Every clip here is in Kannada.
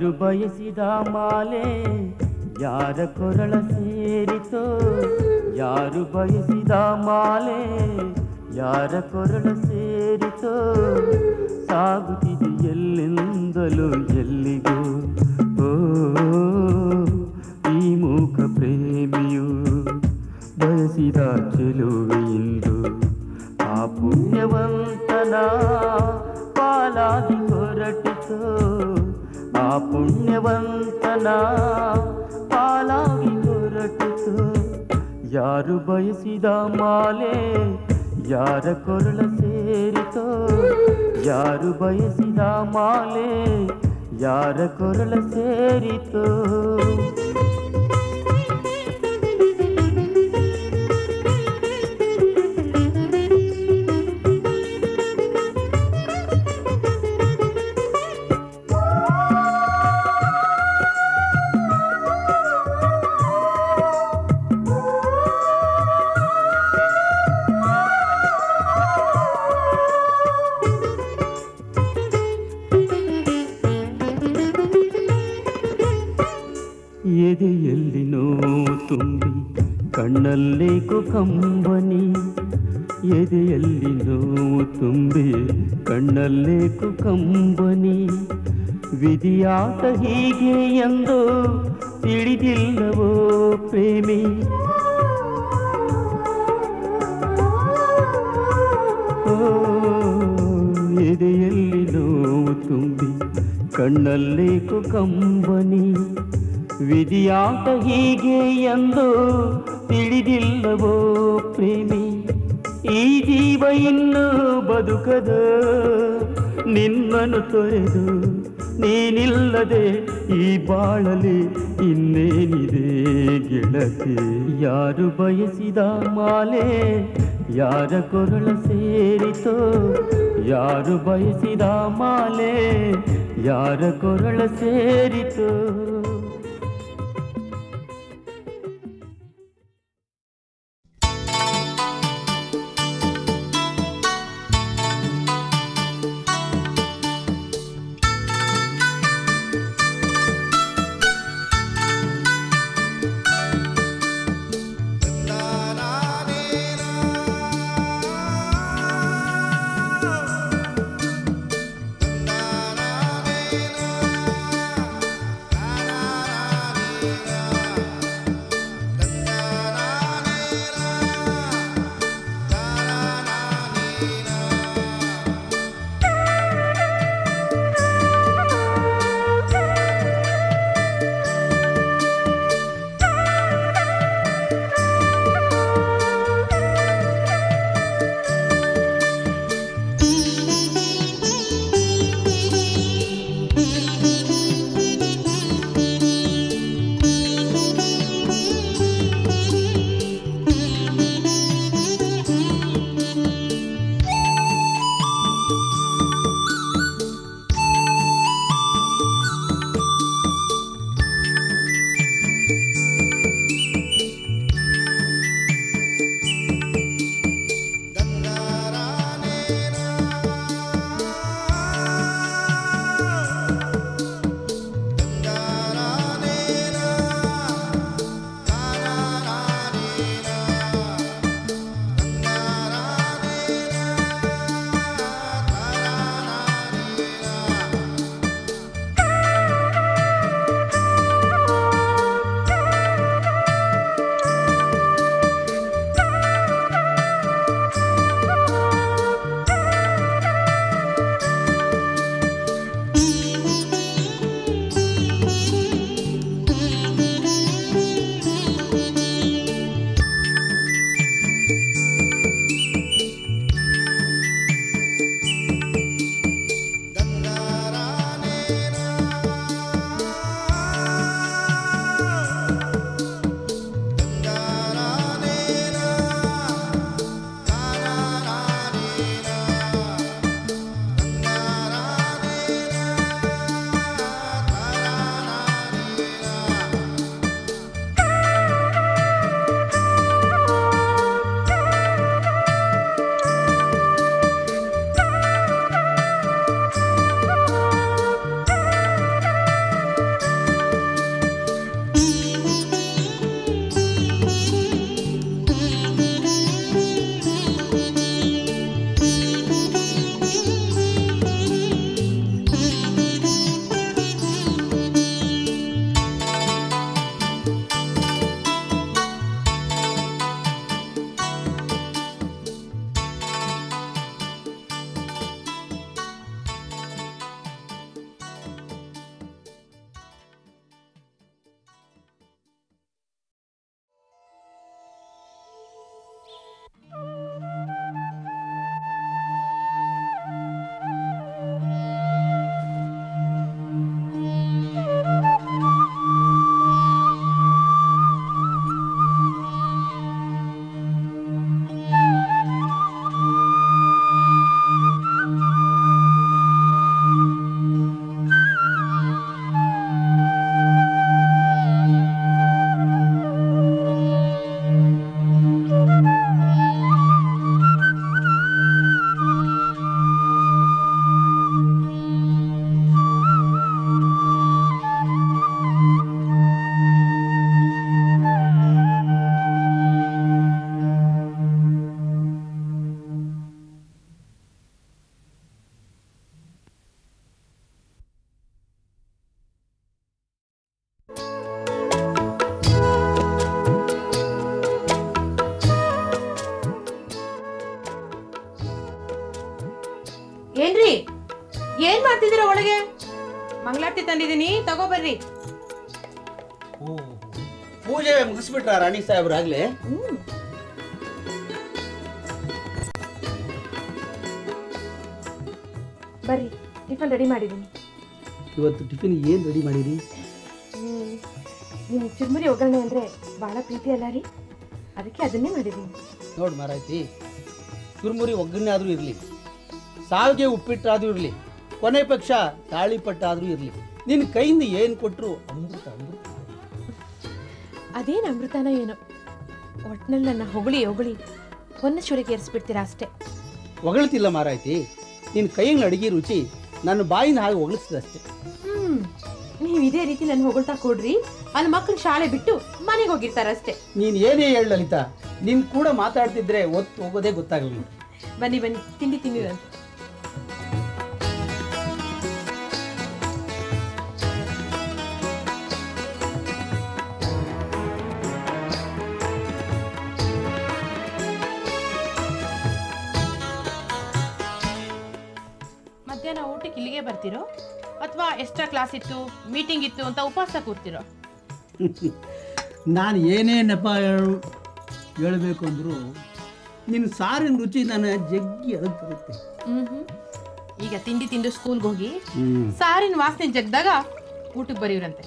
ಯಾರು ಬಯಸಿದ ಮಾಲೆ ಯಾರ ಕೊರಳ ಸೇರಿತೋ ಯಾರು ಬಯಸಿದ ಮಾಲೆ ಯಾರ ಕೊರಳ ಸೇರಿತೋ ಸಾಗುತ್ತಿದೆ ಎಲ್ಲೆಂದಲೂ ಎಲ್ಲಿಗೂ ಓ ಈ ಮೂಕ ಪ್ರೇಮಿಯು ಬಯಸಿದ ಚೆಲುವೆಯಿಂದು ಆ ಪುಣ್ಯವಂತನ ಪಾಲಾಗಿ ಹೊರಟಿತು ಆ ಪುಣ್ಯವಂತನ ಪಾಲಾಗಿ ಹೊರಟಿತು ಯಾರು ಬಯಸಿದ ಮಾಲೆ ಯಾರ ಕೊರಳ ಸೇರಿತೋ ಯಾರು ಬಯಸಿದ ಮಾಲೆ ಯಾರ ಕೊರಳ ಸೇರಿತೋ ಎದೆಯಲ್ಲಿ ನೋವು ತುಂಬಿ ಕಣ್ಣಲ್ಲೇ ಕುಕಂಬನಿ ಎದೆಯಲ್ಲಿ ನೋವು ತುಂಬಿ ಕಣ್ಣಲ್ಲೇ ಕುಕಂಬನಿ ವಿಧಿಯಾಟ ಹೀಗೆ ಎಂದು ತಿಳಿದಿಲ್ಲವೋ ಪ್ರೇಮಿ ಓ, ಎದೆಯಲ್ಲಿ ನೋವು ತುಂಬಿ ಕಣ್ಣಲ್ಲೇ ಕುಕಂಬನಿ ವಿಧಿಯಾಟ ಹೀಗೆ ಎಂದು ತಿಳಿದಿಲ್ಲವೋ ಪ್ರೇಮಿ ಈ ಜೀವ ಇನ್ನು ಬದುಕದ ನಿನ್ನನ್ನು ತೊರೆದು ನೀನಿಲ್ಲದೆ ಈ ಬಾಳಲಿ ಇನ್ನೇನಿದೆ ಗೆಳತಿ ಯಾರು ಬಯಸಿದ ಮಾಲೆ ಯಾರ ಕೊರಳ ಸೇರಿತೋ ಯಾರು ಬಯಸಿದ ಮಾಲೆ ಯಾರ ಕೊರಳ ಸೇರಿತೋ Na ಏನ್ರಿ ಏನ್ ಮಾಡ್ತಿದ್ದೀರ ಒಳಗೆ ಮಂಗಳಾರತಿ ತಂದಿದ್ದೀನಿ ತಗೋಬರ್ರಿ ಪೂಜೆ ಮುಗಿಸ್ಬಿಟ್ರ ರಾಣಿ ಸಾಹೇಬ್ರು ಆಗ್ಲೇ ಬರ್ರಿ ಟಿಫನ್ ರೆಡಿ ಮಾಡಿದ್ದೀನಿ ಇವತ್ತು ಟಿಫಿನ್ ಏನು ರೆಡಿ ಮಾಡಿರಿ ನಿಮ್ ಚುರ್ಮುರಿ ಒಗ್ಗರಣೆ ಅಂದ್ರೆ ಬಹಳ ಪ್ರೀತಿ ಅಲ್ಲ ರೀ ಅದಕ್ಕೆ ಅದನ್ನೇ ಮಾಡಿದ್ದೀನಿ ನೋಡು ಮಾರಾಯ್ತಿ ಚುರುಮುರಿ ಒಗ್ಗರಣೆ ಆದರೂ ಇರಲಿ ಸಾವಿಗೆ ಉಪ್ಪಿಟ್ಟಾದರೂ ಇರಲಿ ಕೊನೆ ಪಕ್ಷ ತಾಳಿಪಟ್ಟಾದರೂ ಇರಲಿ ನಿನ್ನ ಕೈಯಿಂದ ಏನು ಕೊಟ್ಟರು ಅಮೃತ ಅಮೃತ ಅದೇನು ಅಮೃತನೋ ಏನೋ ಒಟ್ನಲ್ಲಿ ನನ್ನ ಹೊಗಳಿ ಹೊಗಳಿ ಹೊನ್ನ ಚೂರಿಗೆ ಏರಿಸ್ಬಿಡ್ತೀರಾ ಅಷ್ಟೇ ಹೊಗಳ್ತಿಲ್ಲ ಮಾರಾಯ್ತಿ ನಿನ್ನ ಕೈಯಲ್ಲಿ ಅಡುಗೆ ರುಚಿ ನನ್ನ ಬಾಯಿನ ಹಾಗೆ ಹೊಗಳಿಸಿದಷ್ಟೇ ಹ್ಮ್ ನೀವು ಇದೇ ರೀತಿ ನನ್ನ ಹೊಗಳ್ತಾ ಕೊಡ್ರಿ ಅಲ್ಲಿ ಮಕ್ಕಳು ಶಾಲೆ ಬಿಟ್ಟು ಮನೆಗೆ ಹೋಗಿರ್ತಾರ ಅಷ್ಟೇ ನೀನು ಏನೇ ಹೇಳು ಲಲಿತಾ ನಿನ್ನ ಕೂಡ ಮಾತಾಡ್ತಿದ್ರೆ ಒತ್ತು ಹೋಗೋದೇ ಗೊತ್ತಾಗಲಿಲ್ಲ ಬನ್ನಿ ಬನ್ನಿ ತಿಂಡಿ ತಿನ್ನಿರಂತ ಮಧ್ಯಾಹ್ನ ಊಟಕ್ಕೆ ಇಲ್ಲಿಗೆ ಬರ್ತಿರೋ ಅಥವಾ ಎಕ್ಸ್ಟ್ರಾ ಕ್ಲಾಸ್ ಇತ್ತು ಮೀಟಿಂಗ್ ಇತ್ತು ಅಂತ ಉಪವಾಸ ಕೂರ್ತಿರೋ ನಾನು ಏನೇ ನೆಪ ಹೇಳು ಹೇಳಬೇಕು ಅಂದರೂ ನಿನ್ನ ಸಾರಿನ ರುಚಿ ನನ್ನ ಜಗ್ಗಿ ಅದಕ್ಕೆ ಬರುತ್ತೆ ಹ್ಮ್ ಈಗ ತಿಂಡಿ ತಿಂದು ಸ್ಕೂಲ್ಗೆ ಹೋಗಿ ಹ್ಞೂ ಸಾರಿನ ವಾಸನೆ ಜಗ್ದಾಗ ಊಟಕ್ಕೆ ಬರೀವ್ರಂತೆ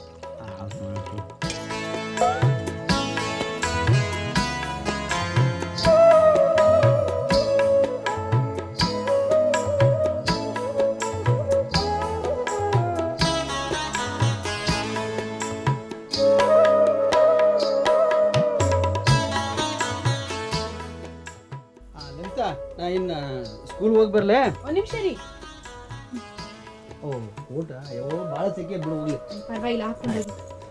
ಲಲಿತಾ ನಾ ಇನ್ನು ಸ್ಕೂಲ್ ಹೋಗಿ ಬರಲೇ ಒಂದ್ ನಿಮಿಷ ರೀ ಓ ಊಟ ಯಾವ ಭಾಳ ಸೆಕೆ ಬಿಡು ಹೋಗ್ಲಿ ಪರವಾಗಿಲ್ಲ ಹಾಕೊಂಡು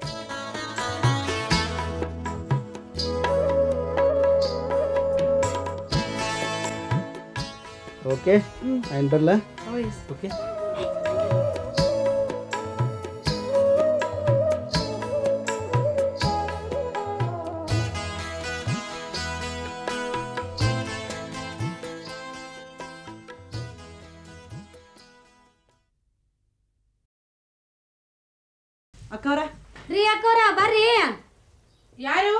ಓಕೆ ನಾನು ಬರಲ ಓಕೆ ಅಕ್ಕವ್ರ ರೀ ಅಕ್ಕವ್ರ ಬರ್ರಿ ಯಾರು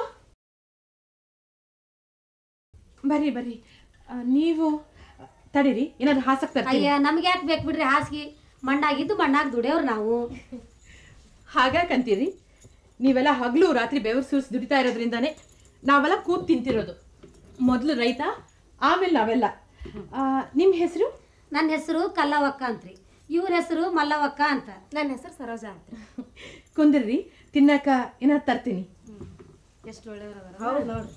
ಬರ್ರಿ ಬರ್ರಿ ಆ, ನೀವು ತಡೀರಿ ಏನಾದ್ರು ಹಾಸಕ್ ತರ್ತೀನಿ ಅಯ್ಯ ನಮ್ಗೆ ಯಾಕೆ ಬೇಕು ಬಿಡ್ರಿ ಹಾಸಿಗೆ ಮಣ್ಣಾಗಿದ್ದು ಮಣ್ಣಾಗ ದುಡಿಯೋರು ನಾವು ಹಾಗಾಕಂತೀರಿ ನೀವೆಲ್ಲ ಹಗಲು ರಾತ್ರಿ ಬೆವರು ಸುರಿಸಿ ದುಡಿತಾ ಇರೋದ್ರಿಂದಾನೇ ನಾವೆಲ್ಲ ಕೂತ್ ತಿಂತಿರೋದು ಮೊದಲು ರೈತ ಆಮೇಲೆ ನಾವೆಲ್ಲ ಆ, ನಿಮ್ಮ ಹೆಸರು ನನ್ನ ಹೆಸರು ಕಲ್ಲವಕ್ಕ ಅಂತ್ರಿ ಇವ್ರ ಹೆಸರು ಮಲ್ಲವಕ್ಕ ಅಂತ ನನ್ನ ಹೆಸರು ಸರೋಜಾ ಅಂತ ಕುಂದ್ರಿ ತಿನ್ನಕ ಏನಾದ್ರು ತರ್ತೀನಿ ಎಷ್ಟು ಒಳ್ಳೆಯವ್ರ ಹೌದು ನೋಡ್ರಿ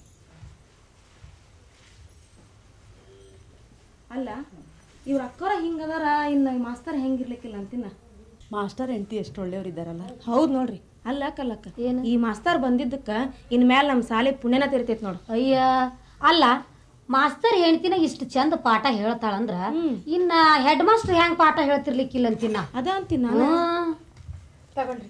ಅಲ್ಲ ಇವ್ರ ಅಕ್ಕರ ಹಿಂಗದಾರ ಇನ್ನು ಮಾಸ್ತರ್ ಹೆಂಗಿರ್ಲಿಕ್ಕಿಲ್ಲ ಅಂತಿನ ಮಾಸ್ಟರ್ ಹೆಂಡತಿ ಎಷ್ಟು ಒಳ್ಳೆಯವ್ರಿದ್ದಾರಲ್ಲ ಹೌದು ನೋಡ್ರಿ ಅಲ್ಲ ಕಲ್ಲಕ್ಕ ಈ ಮಾಸ್ತರ್ ಬಂದಿದ್ದಕ್ಕ ಇನ್ ಮ್ಯಾಲ ನಮ್ಮ ಸಾಲಿ ಪುಣ್ಯನ ತಿರ್ತೈತಿ ನೋಡು ಅಯ್ಯ ಅಲ್ಲ ಮಾಸ್ತರ್ ಹೆಂಡ್ತಿನ ಇಷ್ಟು ಚಂದ ಪಾಠ ಹೇಳ್ತಾಳಂದ್ರ ಇನ್ನ ಹೆಡ್ ಮಾಸ್ಟರ್ ಹೆಂಗ್ ಪಾಠ ಹೇಳ್ತಿರ್ಲಿಕ್ಕಿಲ್ಲ ಅಂತಿನ ಅದ ಅಂತೀನಿ ನಾನು ತಗೊಳ್ರಿ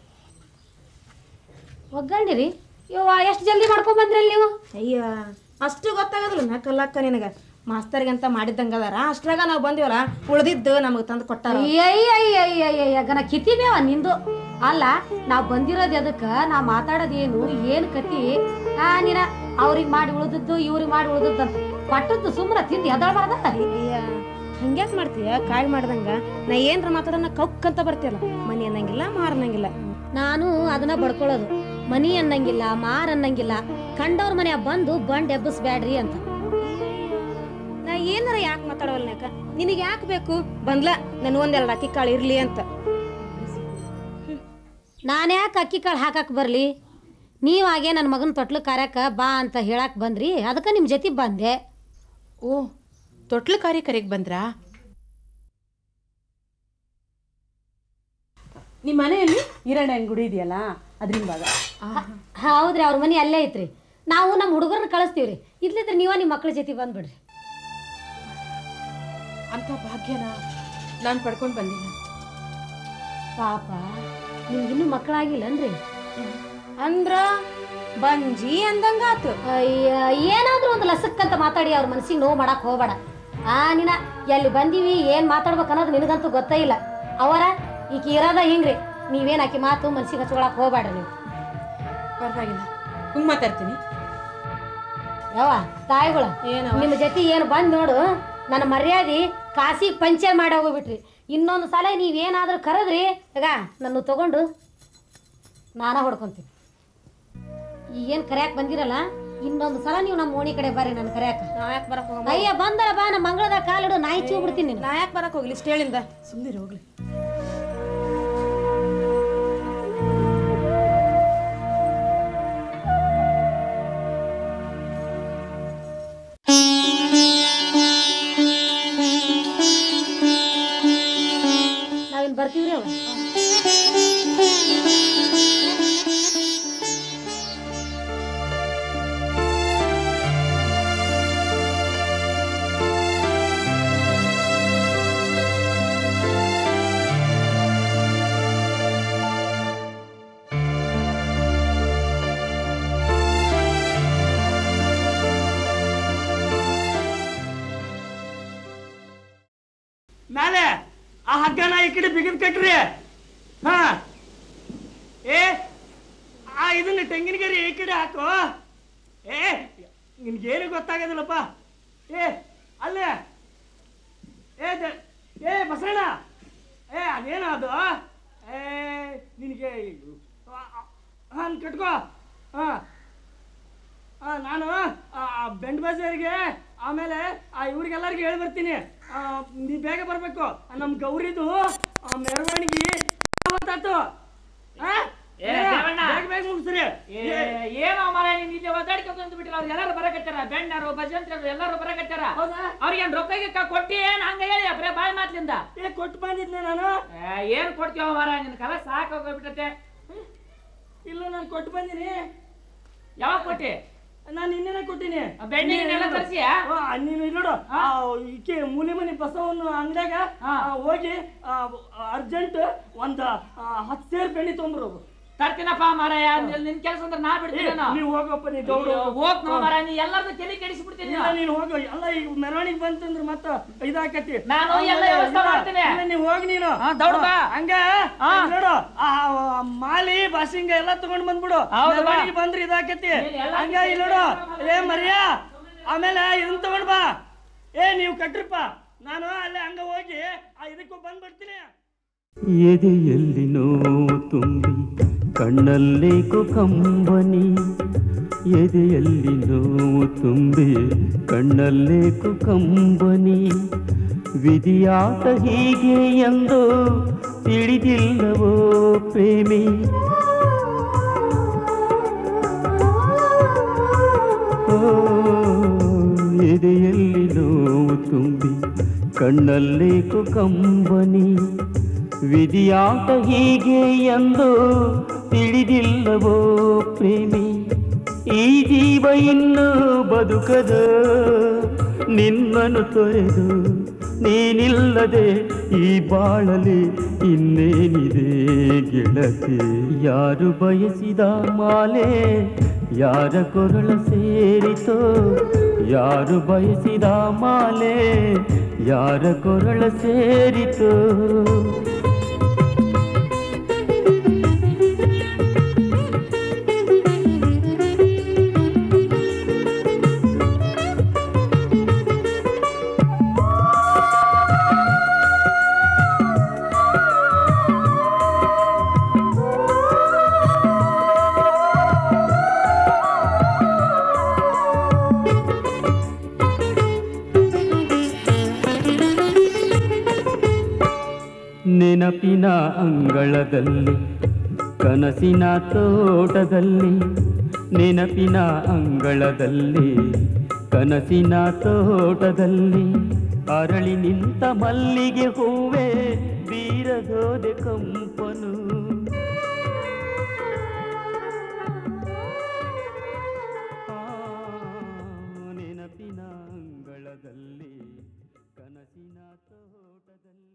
ಒಗ್ಗಂಡಿರಿ ಇವ ಎಷ್ಟು ಜಲ್ದಿ ಮಾಡ್ಕೊಂಡ್ ಬಂದ್ರಲ್ಲ ನೀವು ಅಯ್ಯ ಅಷ್ಟು ಗೊತ್ತಾಗದಿಲ್ಲ ನಾ ಕಲ್ಲಕ್ಕ ನಿನಗ ಮಾಸ್ತರ್ಗೆ ಅಂತ ಮಾಡಿದ್ದಂಗ ಅದಾರ ಅಷ್ಟ್ರಾಗ ನಾವು ಬಂದಿವಲ್ಲ ಉಳ್ದಿದ್ದು ನಮಗೆ ತಂದು ಕೊಟ್ಟಾರ ಅಯ್ಯಯ್ಯಯ್ಯಯ್ಯಯ್ಯ ಗನ ಕಿತ್ತಿದೇವ ನಿಂದು ಅಲ್ಲ ನಾವ್ ಬಂದಿರೋದ್ ಎದಕ್ಕ ನಾ ಮಾತಾಡೋದೇನು ಏನ್ ಕತಿ ಆ ನೀನ ಅವ್ರಿಗೆ ಮಾಡಿ ಉಳ್ದದ್ದು ಇವ್ರಿಗೆ ಮಾಡಿ ಉಳ್ದದ್ದು ಅಂತ ಪಟ್ಟದ್ದು ಸುಮ್ಮನೆ ತಿಂದು ಎದಳ್ಬಾರ್ದ ಅಯ್ಯ ಹಂಗ್ಯಾಕ್ ಮಾಡ್ತೀಯ ಕಾಳ್ ಮಾಡ್ದಂಗ ನಾ ಏನ್ರ ಮಾತಾಡೋಣ ಕೌಕ್ ಅಂತ ಬರ್ತೀಯಲ್ಲ ಮನಿ ಅನ್ನಂಗಿಲ್ಲ ಮಾರ್ ಅನ್ನಂಗಿಲ್ಲ ನಾನು ಅದನ್ನ ಬಡ್ಕೊಳ್ಳೋದು ಮನಿ ಅನ್ನಂಗಿಲ್ಲ ಮಾರ್ ಅನ್ನಂಗಿಲ್ಲ ಕಂಡವ್ರ ಮನೆ ಬಂದು ಬಂಡ್ ಎಬ್ಬಸ್ಬ್ಯಾಡ್ರಿ ಅಂತ ನಾ ಏನಾರ ಯಾಕೆ ಮಾತಾಡವಲ್ನಾಕ ನಿನಗೆ ಯಾಕೆ ಬೇಕು ಬಂದ್ಲ ನನ್ ಒಂದೆರಡು ಅಕ್ಕಿ ಕಾಳು ಇರ್ಲಿ ಅಂತ ನಾನ್ಯಾಕೆ ಅಕ್ಕಿ ಕಾಳು ಹಾಕಕ್ ಬರ್ಲಿ ನೀವಾಗೆ ನನ್ನ ಮಗನ ತೊಟ್ಲು ಕಾರ್ಯಕ್ಕ ಬಾ ಅಂತ ಹೇಳಕ್ ಬಂದ್ರಿ ಅದಕ್ಕೆ ನಿಮ್ಮ ಜೊತೆ ಬಂದೆ ಓ ತೊಟ್ಲು ಕಾರ್ಯ ಕರೆಗೆ ಬಂದ್ರಾ ನಿಮ್ಮ ಮನೆಯಲ್ಲಿ ಈರಣ್ಣನ ಗುಡಿ ಇದೆಯಲ್ಲ ಅದ್ರಿಂದ ಭಾಗ ಹೌದ್ರಿ ಅವ್ರ ಮನೆ ಅಲ್ಲೇ ಐತ್ರಿ ನಾವು ನಮ್ಮ ಹುಡುಗರನ್ನ ಕಳಿಸ್ತೀವ್ರಿ ಇದ್ಲಿದ್ರೆ ನೀವ ನಿಮ್ಮ ಮಕ್ಳ ಜೊತೆ ಬಂದ್ಬಿಡ್ರಿ ಅಂತ ಭಾಗ್ಯನ ನಾನು ಪಡ್ಕೊಂಡು ಬಂದಿಲ್ಲ ಪಾಪ ನಿಮ್ಗಿನ್ನೂ ಮಕ್ಕಳಾಗಿಲ್ಲನ್ರಿ ಅಂದ್ರ ಬಂಜಿ ಅಂದಂಗಾತು ಅಯ್ಯ ಏನಾದ್ರೂ ಒಂದು ಲಸಕ್ಕಂತ ಮಾತಾಡಿ ಅವ್ರ ಮನ್ಸಿಗೆ ನೋವು ಮಾಡಕ್ ಹೋಗ್ಬೇಡ ಆ ನಿನ ಎಲ್ಲಿ ಬಂದೀವಿ ಏನ್ ಮಾತಾಡ್ಬೇಕು ಅನ್ನೋದು ನಿನಗಂತೂ ಗೊತ್ತೇ ಇಲ್ಲ ಅವರ ಈಕಿ ಇರೋದ ಹಿಂಗ್ರಿ ನೀವೇನ್ ಆಕಿ ಮಾತು ಮನ್ಸಿಗೆ ಹಚ್ಕೊಳಕ್ ಹೋಗ್ಬೇಡ್ರಿ ನೀವು ಪರವಾಗಿಲ್ಲ ಹಿಂಗ್ ಮಾತಾಡ್ತೀನಿ ಯಾವ ತಾಯಿಗಳು ಏನವ್ವ? ನಿಮ್ಮ ಜೊತೆ ಏನು ಬಂದ್ ನೋಡು ನನ್ನ ಮರ್ಯಾದೆ ಕಾಸಿಗೆ ಪಂಚೆ ಮಾಡಿ ಹೋಗ್ಬಿಟ್ರಿ ಇನ್ನೊಂದು ಸಲ ನೀವೇನಾದ್ರೂ ಕರೆದ್ರಿ ಈಗ ನನ್ನ ತಗೊಂಡು ನಾನ ಹೊಡ್ಕೊಂತೀನಿ ಏನು ಕರ್ಯಾಕ್ ಬಂದಿರಲ್ಲ ಇನ್ನೊಂದು ಸಲ ನೀವು ನಮ್ಮ ಓಣಿ ಕಡೆ ಬರ್ರಿ ನನ್ನ ಕರ್ಯಾಕ ನಾ ಯಾಕೆ ಬರಕ್ ಹೋಗಮ್ಮ ಅಯ್ಯ ಬಂದರ ಬಾ ನಮ್ಮ ಮಂಗಳದಾಗ ಕಾಲಿಡು ನಾಯಿ ಚೂ ಬಿಡ್ತೀನಿ ನೀನು ನಾ ಯಾಕೆ ಬರಕ್ ಹೋಗ್ಲಿ ಇಷ್ಟ ಹೇಳಿಂದ ಸುಮ್ಮನೆ ಹೋಗ್ಲಿ ನಾವಿನ್ ಬರ್ತೀವ್ರಿ ಅವ ಮೇಲೆ ಆ ಹಗ್ಗನ ಈ ಕಡೆ ಬಿಗಿದ್ ಕಟ್ರಿ ಹಾ ಏ ಆ ಇದನ್ನ ತೆಂಗಿನಗರಿ ಈ ಕಡೆ ಹಾಕು ಏ ನಿನ್ಗೇನು ಗೊತ್ತಾಗೋದಿಲ್ಲಪ್ಪ ಏ ಅಲ್ಲೇ ಏ ದ- ಏ ಬಸಣ್ಣ ಏ ಅದೇನ ಅದು ಏ ನಿನಗೆ ಹಾಂ ಕಟ್ಕೋ ಹಾಂ ಆ, ನಾನು ಆ, ಆ ಬೆಂಡ್ ಬಜಾರಿಗೆ ಆಮೇಲೆ ಆ ಇವ್ರಿಗೆಲ್ಲರಿಗೂ ಹೇಳಿ ಬರ್ತೀನಿ ಆ, ನೀ ಬೇಗ ಬರ್ಬೇಕು ಆ, ನಮ್ ಗೌರಿದು ಆ, ಮೆರವಣಿಗೆ ಅವತ್ತಾತು ಆ? ಏ, ಬೇಗ, ದೇವಣ್ಣ. ಬೇಗ ಬೇಗ ಮುಗಿಸ್ರಿ ಏನೋ ಮರ ನೀನ್ ಇಲ್ಲಿ ಒದ್ದಾಡ್ಕೊಂತ ಬಿಟ್ಟಿಲ್ಲ ಅವ್ರು ಎಲ್ಲರೂ ಬರಕತ್ತಾರ ಬೆಣ್ಣರು ಭಜಂತ್ರು ಎಲ್ಲರೂ ಬರಕತ್ತಾರ ಹೌದಾ ಅವ್ರಿಗೆ ಏನ್ ರೊಕ್ಕ ಗಿಕ್ಕ ಕೊಟ್ಟಿ ಏನ್ ಹಂಗ ಹೇಳಿ ಬರೇ ಬಾಯ್ ಮಾತ್ಲಿಂದ ಏ ಕೊಟ್ಟು ಬಂದಿದ್ನೆ ನಾನು ಏ, ಏನ್ ಕೊಡ್ತೀವ ಮರ ನಿನ್ ಕಲ ಸಾಕೋಗ್ಬಿಟ್ಟತೆ ಇಲ್ಲ ನಾನು ಕೊಟ್ಟು ಬಂದಿನಿ ಯಾವಾಗ ಕೊಟ್ಟಿ ನಾನು ನಿನ್ನೆನೆ ಕೊಟ್ಟಿನಿ ಆ ಬೆಣ್ಣೆ ಗಿಣ್ಣೆ ಎಲ್ಲ ತರ್ಸಿಯಾ? ಆ, ನೀನು ಇಲ್ಲಿ ನೋಡು ಆ, ಈಕೆ ಮೂಲಿ ಮನಿ ಬಸವನ್ನ ಅಂಗಡ್ಯಾಗ ಹಾ. ಆ, ಹೋಗಿ ಅರ್ಜೆಂಟ್ ಒಂದ್ ಆ, ಹತ್ತು ಸೇರ್ ಬೆಣ್ಣೆ ತೊಗೊಂಬರು ತರ್ತೀನಪ್ಪ ಮಾರಾಯ ನಿನ್- ನಿನ್ ಕೆಲಸ ಅಂದ್ರೆ ನಾ ಬಿಡ್ತೀನಿ ನೀವು ಹೋಗಪ್ಪ ನೀ ಗೌಡ ಹೋಗ್ ನೋ ಮರ ನೀ ಎಲ್ಲಾರ್ದು ತಲೆ ಕೆಡಿಸ್ಬಿಡ್ತೀನಿ ಇಲ್ಲ ನೀನು ಹೋಗು ಎಲ್ಲ ಈಗ ಮೆರವಣಿಗೆ ಬಂತಂದ್ರ ಮತ್ತ ಇದಾಕತಿ ನಾನು ಎಲ್ಲ ವ್ಯವಸ್ಥೆ ಮಾಡ್ತೀನಿ. ಇಲ್ಲ, ನೀವ್ ಹೋಗಿ ನೀನು ಹಾ, ದೌಡ್ ಬಾ. ಹಂಗ ಹಾ. ಇಲ್ಲಿ ನೋಡು ಆ ಆ, ಮಾಲಿ ಬಾಸಿಂಗ ಎಲ್ಲ ತಗೊಂಡ್ ಬಂದ್ಬಿಡು ಹೌದು ಬಾ. ಮೆರವಣಿಗೆ ಬಂದ್ರೆ ಇದಾಕತಿ ನೀನ್ ಎಲ್ಲ ಹಂಗ ಇಲ್ಲಿ ನೋಡು ಏ ಮರಿಯಾ ಆಮೇಲೆ ಇದನ್ನ ತಗೊಂಡ್ ಬಾ ಏ ನೀವು ಕಟ್ರಿಪ್ಪ ನಾನು ಅಲ್ಲೇ ಹಂಗ ಹೋಗಿ ಆ ಇದಕ್ಕೂ ಬಂದ್ಬಿಡ್ತೀನಿ ಎದೆಯಲ್ಲಿ ನೋವು ತುಂಬಿ ಕಣ್ಣಲ್ಲೇಕು ಕಂಬನಿ ಎದೆಯಲ್ಲಿ ನೋವು ತುಂಬಿ ಕಣ್ಣಲ್ಲೇಕು ಕಂಬನಿ ವಿಧಿಯಾಟ ಹೀಗೆ ಎಂದು ತಿಳಿದಿಲ್ಲವೋ ಪ್ರೇಮಿ ಓ, ಎದೆಯಲ್ಲಿ ನೋವು ತುಂಬಿ ಕಣ್ಣಲ್ಲೇಕು ಕಂಬನಿ ವಿಧಿಯಾಟ ಹೀಗೆ ಎಂದು ತಿಳಿದಿಲ್ಲವೋ ಪ್ರೇಮಿ ಈ ಜೀವ ಇನ್ನು ಬದುಕದ ನಿನ್ನನ್ನು ತೊರೆದು ನೀನಿಲ್ಲದೆ ಈ ಬಾಳಲಿ ಇನ್ನೇನಿದೆ ಗೆಳತಿ ಯಾರು ಬಯಸಿದ ಮಾಲೆ ಯಾರ ಕೊರಳ ಸೇರಿತೋ ಯಾರು ಬಯಸಿದ ಮಾಲೆ ಯಾರ ಕೊರಳ ಸೇರಿತೋ ನೆನಪಿನ ಅಂಗಳದಲ್ಲಿ ಕನಸಿನ ತೋಟದಲ್ಲಿ ನೆನಪಿನ ಅಂಗಳದಲ್ಲಿ ಕನಸಿನ ತೋಟದಲ್ಲಿ ಅರಳಿ ನಿಂತ ಮಲ್ಲಿಗೆ ಹೂವೆ ಬೀರದೋದೆ ಕಂಪನು ಆ, ನೆನಪಿನ ಅಂಗಳದಲ್ಲಿ ಕನಸಿನ ತೋಟದಲ್ಲಿ